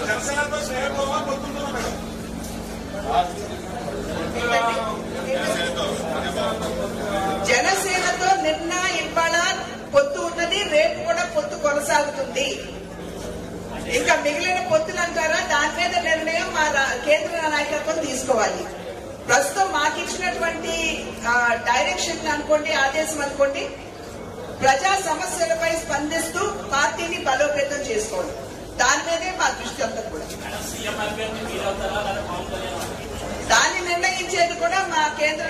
జనసేనతో స్నేహభావ పొందుతున్నాం మేడం జనసేనతో నిన్న ఇవాళ పొత్తు ఉన్నది రేపు కూడా పొత్తు కొనసాగుతుంది ఇంకా మిగిలిన పొత్తులు అంటారా దాని మీద నిర్ణయం మా రా- కేంద్ర నాయకత్వం తీసుకోవాలి ప్రస్తుతం మాకు ఇచ్చినటువంటి ఆ, డైరెక్షన్ అనుకోండి ఆదేశం అనుకోండి ప్రజా సమస్యలపై స్పందిస్తూ పార్టీని బలోపేతం చేసుకోవడం దాని మీదే మా దృష్టి అంతా కూడా దాన్ని నిర్ణయించేది కూడా మా కేంద్ర